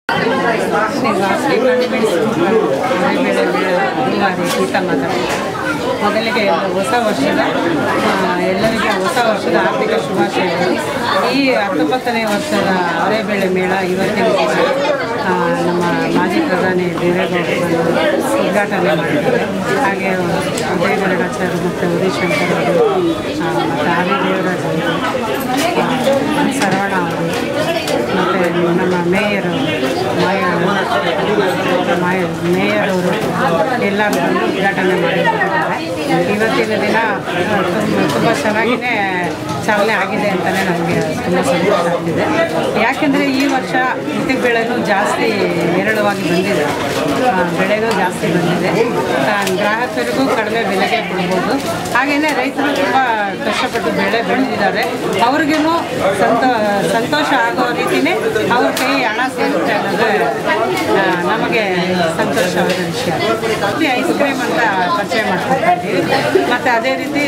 ಶ್ರೀನಿವಾಸಿ ಕಡಿಮೆ ಬೆಳೆ ಬೆಳೆ ಗೀತಾ ಮಾತಾಡ್ತೀನಿ ಮೊದಲಿಗೆ ಎಲ್ಲ ಹೊಸ ವರ್ಷದ ಆ, ಎಲ್ಲರಿಗೆ ಹೊಸ ವರ್ಷದ ಆರ್ಥಿಕ ಶುಭಾಶಯಗಳು ಈ ಹತ್ತೊಂಬತ್ತನೇ ವರ್ಷದ ಅರೆಬೆಳೆ ಮೇಳ ಇವತ್ತಿನ ದಿನ ಆ, ನಮ್ಮ ಮಾಜಿ ಪ್ರಧಾನಿ ದೇವೇಗೌಡರು ಬಂದು ಉದ್ಘಾಟನೆ ಮಾಡಿದ್ದಾರೆ ಹಾಗೆ ದೇವರಡಾಚಾರ್ಯ ಮತ್ತು ಉದಯ್ ಶಂಕರ್ ಅವರು ಆ, ಮತ್ತು ಆರ್ ವಿ ದೇವರಾಜ್ ಅವರು ಆ, ಶರವಣ ಅವರು ಮತ್ತು ನಮ್ಮ ಮೇಯರು ಮಾಯ ಮಾಯ ಮೇಯರ್ ಅವರು ಎಲ್ಲರೂ ಬಂದು ಉದ್ಘಾಟನೆ ಮಾಡಿದ್ದಾರೆ ಇವತ್ತಿನ ದಿನ ತುಂಬ ಚೆನ್ನಾಗಿಯೇ ಚಾಲನೆ ಆಗಿದೆ ಅಂತಲೇ ನಮಗೆ ತುಂಬ ಸಂತೋಷ ಆಗ್ತಿದೆ ಯಾಕೆಂದರೆ ಈ ವರ್ಷ ಇತ್ತಿಗೆ ಬೆಳೆನೂ ಜಾಸ್ತಿ ಹೇರಳವಾಗಿ ಬಂದಿದೆ ಆ, ಬೆಳೆನೂ ಜಾಸ್ತಿ ಬಂದಿದೆ ಆ, ಗ್ರಾಹಕರಿಗೂ ಕಡಿಮೆ ಬೆಲೆಗೆ ಕೊಡ್ಬೋದು ಹಾಗೆಯೇ ರೈತರು ತುಂಬ ಕಷ್ಟಪಟ್ಟು ಬೆಳೆ ಬೆಳೆದಿದ್ದಾರೆ ಅವ್ರಿಗೂ ಸಂತೋ ಸಂತೋಷ ಆಗೋ ರೀತಿಯೇ ಅವ್ರ ಕೈ ಹಣ ಸೇರುತ್ತೆ ಅನ್ನೋದು ಆ, ನಮಗೆ ಸಂತೋಷವಾದ ವಿಷಯ ಮತ್ತು ಐಸ್ ಕ್ರೀಮ್ ಅಂತ ಪರಿಚಯ ಮಾಡ್ಕೊತಾ ಇದ್ದೀವಿ ಮತ್ತು ಅದೇ ರೀತಿ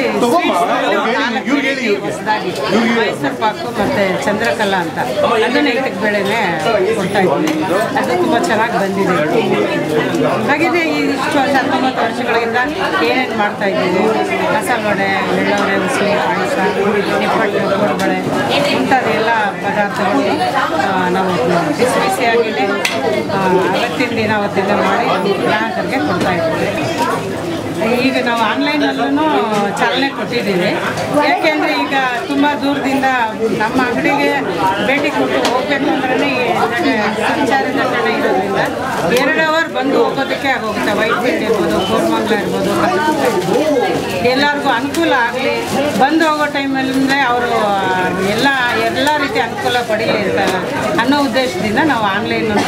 ಸ್ವೀಟ್ಸ್ ಹೊಸದಾಗಿ ಮೈಸೂರು ಪಾಕು ಮತ್ತು ಚಂದ್ರಕಲಾ ಅಂತ ಅದನ್ನು ಇದಕ್ಕೆ ಬೆಳೆನೇ ಕೊಡ್ತಾ ಇದ್ದೀವಿ ಅದು ತುಂಬ ಚೆನ್ನಾಗಿ ಬಂದಿದೆ ಹಾಗೆಯೇ ಈ ಇಷ್ಟು ವರ್ಷ ಹತ್ತೊಂಬತ್ತು ವರ್ಷಗಳಿಂದ ಏನೇನು ಮಾಡ್ತಾ ಇದ್ದೀವಿ ಮಸಾಲೆ ವಡೆ ಎಳ್ಳವಡೆ ಉಸಿರಿ ಪಾಯಸ ನಿಪ್ಪಟ್ಟು ಕೋಡ್ಬಳೆ ಇಂಥದ್ದೆಲ್ಲ ಪದಾರ್ಥಗಳು ಆ, ನಾವು ಬಿಸಿ ಬಿಸಿಯಾಗಿಯೇ ಆ, ಅವತ್ತಿನ ದಿನ ಅವತ್ತಿನ ಮಾಡಿ ಗ್ರಾಹಕರಿಗೆ ಕೊಡ್ತಾ ಇದ್ದೀವಿ ಈಗ ನಾವು ಆನ್ಲೈನಲ್ಲೂ ಚಾಲನೆ ಕೊಟ್ಟಿದ್ದೀವಿ ಯಾಕೆಂದರೆ ಈಗ ತುಂಬ ದೂರದಿಂದ ನಮ್ಮ ಅಂಗಡಿಗೆ ಭೇಟಿ ಕೊಟ್ಟು ಹೋಗ್ಬೇಕು ಅಂದ್ರೆ ಸಂಚಾರ ದಟ್ಟಣೆ ಇರೋದ್ರಿಂದ ಎರಡು ಅವರ್ ಬಂದು ಹೋಗೋದಕ್ಕೆ ಆಗೋಗುತ್ತೆ ವೈಟ್ ಫೀಲ್ಡ್ ಇರ್ಬೋದು ಕೋರ್ಮಂಗ್ಲ ಇರ್ಬೋದು ಕಲ್ಲಂಗ್ಲ ಇರ್ಬೋದು ಎಲ್ಲರಿಗೂ ಅನುಕೂಲ ಆಗಲಿ ಬಂದು ಹೋಗೋ ಟೈಮಲ್ಲಿ ಅಂದರೆ ಅವರು ಎಲ್ಲ ಎಲ್ಲ ರೀತಿ ಅನುಕೂಲ ಪಡೀಲಿ ಅಂತ ಅನ್ನೋ ಉದ್ದೇಶದಿಂದ ನಾವು ಆನ್ಲೈನನ್ನು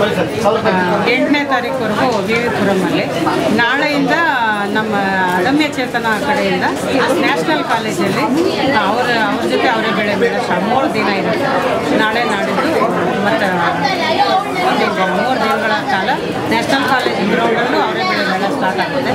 ಎಂಟನೇ ತಾರೀಕುವರೆಗೂ ವಿ ವಿ ಪುರಮಲ್ಲಿ ನಾಳೆಯಿಂದ ನಮ್ಮ ಅದಮ್ಯ ಚೇತನ ಕಡೆಯಿಂದ ನ್ಯಾಷನಲ್ ಕಾಲೇಜಲ್ಲಿ ಅವರ ಅವ್ರ ಜೊತೆ ಅವರೇ ಬೆಳೆ ಬೆಳೆ ಮೂರು ದಿನ ಇರುತ್ತೆ ನಾಳೆ ನಾಡಿದ್ದು ಮತ್ತು ಒಂದಿನ ಮೂರು ದಿನಗಳ ಕಾಲ ನ್ಯಾಷನಲ್ ಕಾಲೇಜ್ ಗ್ರೌಂಡಲ್ಲೂ ಅವರೇ ಬೆಳೆ ಬೆಳೆ ಸ್ಟಾರ್ಟ್ ಆಗುತ್ತೆ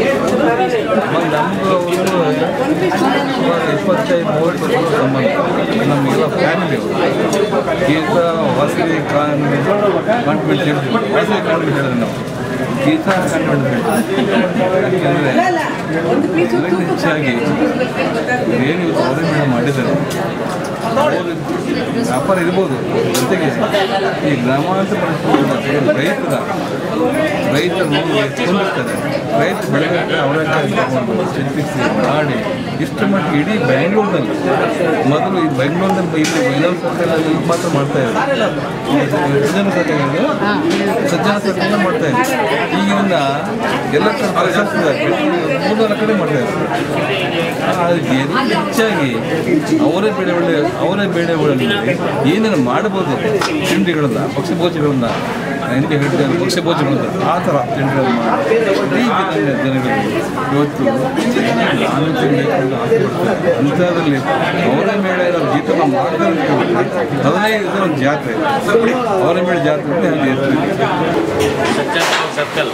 ನಮ್ಮದು ಒಂದು ಸುಮಾರು ಇಪ್ಪತ್ತೈದು ಮೂವತ್ತು ವರ್ಷದ ಸಂಬಂಧ ನಮಗೆಲ್ಲ family Geetha Vasavi convent convent ಹೇಳಿದ್ವಿ ವಾಸವಿ ಕಾನ್ವೆಂಟ್ ಹೇಳಿದ್ವಿ ನಾವು ಗೀತಾ ಕಾನ್ವೆಂಟ್ ಯಾಕೆಂದರೆ ಎಲ್ಲರಿಗೂ ಹೆಚ್ಚಾಗಿ ಏನು ಇವತ್ತು ಅವರೇ ಮೇಡಮ್ ಮಾಡಿದ್ದಾರೆ ಅವರು ವ್ಯಾಪಾರ ಇರ್ಬೋದು ಜೊತೆಗೆ ಈ ಗ್ರಾಮಾಂತರ ಪರಿಸ್ಥಿತಿ ರೈತರ ರೈತರ ನೋವು ಸ್ಪಂದಿಸ್ತಾರೆ ರೈತ ಬೆಳೆಗಾರರು ಅವರೇ ತಗೊಂಡು ಸಿದ್ಧಿಸಿ ಮಾಡಿ ಇಷ್ಟು ಮಟ್ಟಿಗೆ ಇಡೀ ಬೆಂಗಳೂರಿನಲ್ಲಿ ಮೊದಲು ಈ ಬೆಂಗಳೂರಿನಲ್ಲಿ ಇಲ್ಲಿ ವೈಲವ್ ಸರ್ಕಲಲ್ಲಿ ಮಾತ್ರ ಮಾಡ್ತಾ ಇದ್ದಾರೆ ಸಜ್ಜನ ಸರ್ಕಲಲ್ಲಿ ಸಜ್ಜನ ಸರ್ಕಲ್ ಮಾಡ್ತಾ ಇದ್ದಾರೆ ಈಗಿನ ಎಲ್ಲ ಕಡೆ ಪರಿಸರಿಸಿದ್ದಾರೆ ಮೂರ್ನಾಲ್ಕು ಕಡೆ ಮಾಡ್ತಾ ಇದ್ದಾರೆ ಅದಕ್ಕೆ ಹೆಚ್ಚಾಗಿ ಅವರೇ ಬೆಳೆ ಒಳ್ಳೆ ಅವರೇ ಬೆಳೆ ಒಳ್ಳೆ ಏನೇನು ಮಾಡ್ಬೋದು ತಿಂಡಿಗಳನ್ನ ಪಕ್ಷಿ ಭೋಜಗಳನ್ನ ಹಿಂದೆ ಹೇಳಿದ ಪಕ್ಷಿ ಭೋಜಗಳನ್ನ ಆ ಥರ ತಿಂಡಿಗಳನ್ನ ಮಾಡಿ ಇಡೀ ಜನ- ಜನಗಳು ಇವತ್ತು ನಾನು ತಿನ್ನಬೇಕು ಅಂತ ಆಸೆ ಪಡ್ತಾರೆ ಅಂಥದ್ರಲ್ಲಿ ಅವರೇ ಮೇಳ ಇರೋ ಗೀತನ ಮಾಡ್ತಾರೆ ಹದಿನೈದು ದಿನ ಒಂದು ಜಾತ್ರೆ ಅವರೇ ಮೇಳ ಜಾತ್ರೆ ಅಂತ ಹೇಳ್ತೀವಿ ಸಜ್ಜನ ಸರ್ಕಲ್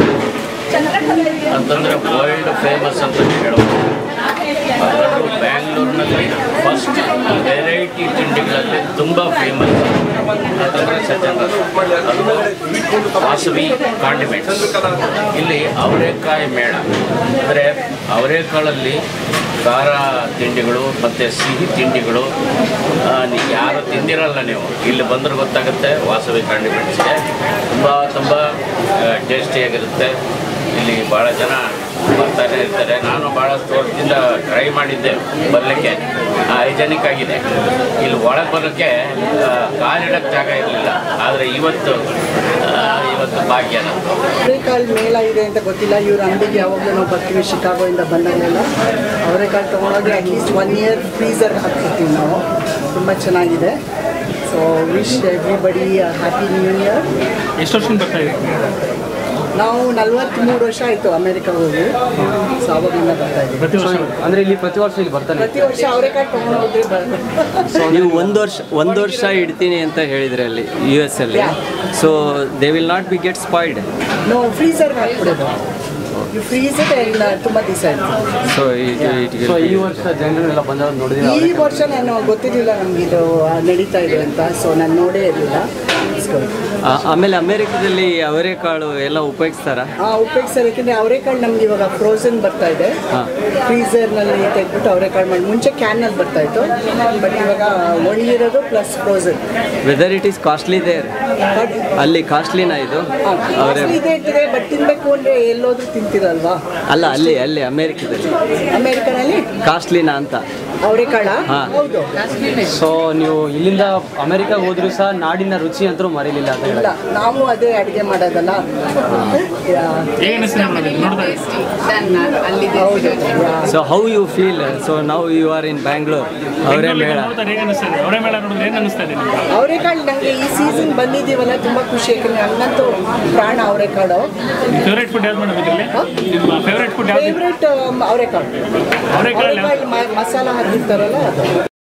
ಅಂತಂದರೆ ವರ್ಲ್ಡ್ ಫೇಮಸ್ ಅಂತ ಹೇಳ್ಬೋದು ಅದರಲ್ಲೂ ಬ್ಯಾಂಗ್ಳೂರಿನಲ್ಲಿ ಫಸ್ಟ್ ವೆರೈಟಿ ತಿಂಡಿಗಳಲ್ಲಿ ತುಂಬ ಫೇಮಸ್ ಅಂತಂದರೆ ಸಜ್ಜನ ಅದು ವಾಸವಿ ಕಾಂಡಿಮೆಂಟ್ಸ್ ಇಲ್ಲಿ ಅವರೇಕಾಯಿ ಮೇಳ ಅಂದರೆ ಅವರೇಕಾಳಲ್ಲಿ ಖಾರ ತಿಂಡಿಗಳು ಮತ್ತು ಸಿಹಿ ತಿಂಡಿಗಳು ಆ, ನೀವು ಯಾರು ತಿಂದಿರಲ್ಲ ನೀವು ಇಲ್ಲಿ ಬಂದ್ರೆ ಗೊತ್ತಾಗುತ್ತೆ ವಾಸವಿ ಕಾಂಡಿಮೆಂಟ್ಸ್ಗೆ ತುಂಬ ತುಂಬ ಟೇಸ್ಟಿಯಾಗಿರುತ್ತೆ ಇಲ್ಲಿ ಭಾಳ ಜನ ಬರ್ತಾನೆ ಇರ್ತಾರೆ ನಾನು ಭಾಳಷ್ಟು ವರ್ಷದಿಂದ ಟ್ರೈ ಮಾಡಿದ್ದೆ ಬರಲಿಕ್ಕೆ ಹೈಜೆನಿಕ್ ಆಗಿದೆ ಇಲ್ಲಿ ಒಳಗೆ ಬರೋಕ್ಕೆ ಆ, ಕಾಲಿಡಕ್ಕೆ ಜಾಗ ಇರಲಿಲ್ಲ ಆದರೆ ಇವತ್ತು ಆ, ಇವತ್ತು ಭಾಗ್ಯ ನಮ್ಮದು ಅವರೆಕಾಳು ಮೇಳ ಇದೆ ಅಂತ ಗೊತ್ತಿಲ್ಲ ಇವ್ರ ಅಂಗಡಿಗೆ ಯಾವಾಗಲೂ ನಾವು ಬರ್ತೀವಿ ಶಿಕಾಗೋಯಿಂದ ಬಂದಾಗಲೆಲ್ಲ ಅವರೆಕಾಳು ತೊಗೊಂಡೋಗಿ ಅಟ್ಲೀಸ್ಟ್ ಒನ್ ಇಯರ್ ಫ್ರೀಸರ್ ಹಾಕ್ತಿರ್ತೀವಿ ನಾವು ತುಂಬ ಚೆನ್ನಾಗಿದೆ so wish everybody happy new year ಎಷ್ಟು ವರ್ಷದಿಂದ ಬರ್ತಾ ಇದೆ ನಾವು ನಲ್ವತ್ತ್ಮೂರು ವರ್ಷ ಆಯಿತು ಅಮೇರಿಕಾಗೆ ಹೋಗಿ ಸೊ ಅವಾಗಿಂದ ಬರ್ತಾ ಇದ್ದೀವಿ ಪ್ರತಿ ವರ್ಷ ಅಂದ್ರೆ ಇಲ್ಲಿ ಪ್ರತಿ ವರ್ಷ ಇಲ್ಲಿ ಬರ್ತಾನೆ ಪ್ರತಿ ವರ್ಷ ಅವರೆಕಾಳು ತೊಗೊಂಡು ಹೋದ್ರೆ ಬರ್ ನೀವು ಒಂದು ವರ್ಷ ಒಂದು ವರ್ಷ ಇಡ್ತೀನಿ ಅಂತ ಹೇಳಿದ್ರೆ ಅಲ್ಲಿ ಯು ಎಸ್ ಅಲ್ಲಿ so they will not be get spoiled ನಾವು ಫ್ರೀಸರ್ ಹಾಕ್ಬಿಡೋದು ಯು ಫ್ರೀಸ್ ಇಟ್ ಎಲ್ಲ ತುಂಬ ದಿವಸ ಆಯಿತು ಸೊ ಸೊ ಈ ವರ್ಷ ಜನರೆಲ್ಲ ಬಂದವ್ರು ನೋಡಿದ್ರೆ ಈ ವರ್ಷ ನಾನು ಗೊತ್ತಿರಲಿಲ್ಲ ನಮ್ಗೆ ಇದು ನಡೀತಾ ಇದೆ ಅಂತ ಸೊ ನಾನು ನೋಡೇ ಇರಲಿಲ್ಲ ಇಸ್ ಗುಡ್ ಆ- ಆಮೇಲೆ ಅಮೆರಿಕದಲ್ಲಿ ಅವರೆಕಾಳು ಎಲ್ಲ ಉಪಯೋಗಿಸ್ತಾರ ಉಪಯೋಗಿಸ್ತಾರೆ ಯಾಕೆಂದರೆ ಅವರೆಕಾಳು ನಮ್ಗೆ ಇವಾಗ ಫ್ರೋಸನ್ ಬರ್ತಾ ಇದೆ ಹಾಂ. ಫ್ರೀಸರ್ನಲ್ಲಿ ತೆಗೆದ್ಬಿಟ್ಟು ಅವರೆಕಾಳು ಮಾಡಿ ಮುಂಚೆ ಕ್ಯಾನಲ್ಲಿ ಬರ್ತಾ ಇತ್ತು ಬಟ್ ಇವಾಗ ಒಣಗಿರೋದು plus frozen weather it is costly there ಅಲ್ಲಿ ಕಾಸ್ಟ್ಲಿನಾ ಇದು ಅವರೇ ಇದೆ ಇರ್ತದೆ ಬಟ್ ತಿನ್ಬೇಕು ಅಂದರೆ ಎಲ್ಲೋದ್ರೂ ತಿಂತಿರಲ್ವಾ ಅಲ್ಲ ಅಲ್ಲಿ ಅಲ್ಲಿ ಅಮೆರಿಕದಲ್ಲಿ ಅಮೇರಿಕನಲ್ಲಿ ಕಾಸ್ಟ್ಲಿನಾ ಅಂತ ಅವರೆಕಾಳ ಹಾ. ಹೌದು ಸೊ ನೀವು ಇಲ್ಲಿಂದ ಅಮೆರಿಕಾಗೆ ಹೋದ್ರೂ ಸಹ ನಾಡಿನ ರುಚಿ ಅಂತೂ ಮರೀಲಿಲ್ಲ ಅಂತ ಇಲ್ಲ ಹೇಳಿ ನಾವು ಅದೇ ಅಡುಗೆ ಮಾಡೋದಲ್ಲ ಯಾ, ಹೌದು yeah. So how you feel so now you are in Bangalore Avare Mela ಅವರೇ ಮೇಳ ನೋಡಿದ್ರೆ ಏನು ಅನಿಸ್ತಾ ಇದೆ ನಿಮ್ಗೆ ಅವರೆಕಾಳು ನನಗೆ ಈ ಸೀಸನ್ ಬಂದಿದ್ದೀವಲ್ಲ ತುಂಬ ಖುಷಿ ಯಾಕಂದ್ರೆ ನನ್ನಂತೂ ಪ್ರಾಣ ಅವರೆಕಾಳು ಫೇವ್ರೇಟ್ ಫುಡ್ ಯಾವ್ದು ಮೇಡಮ್ ಇದರಲ್ಲಿ ನಿಮ್ಮ ಫೇವ್ರೇಟ್ ಫುಡ್ ಯಾವ್ದು ಫೇವ್ರೆಟ್ ಅವರೆಕಾಳು ಅವರೆಕಾಳು ಅವರೆಕಾಳು ಮಸಾಲ ಹಾಕಿರ್ತಾರಲ್ಲ ಅದು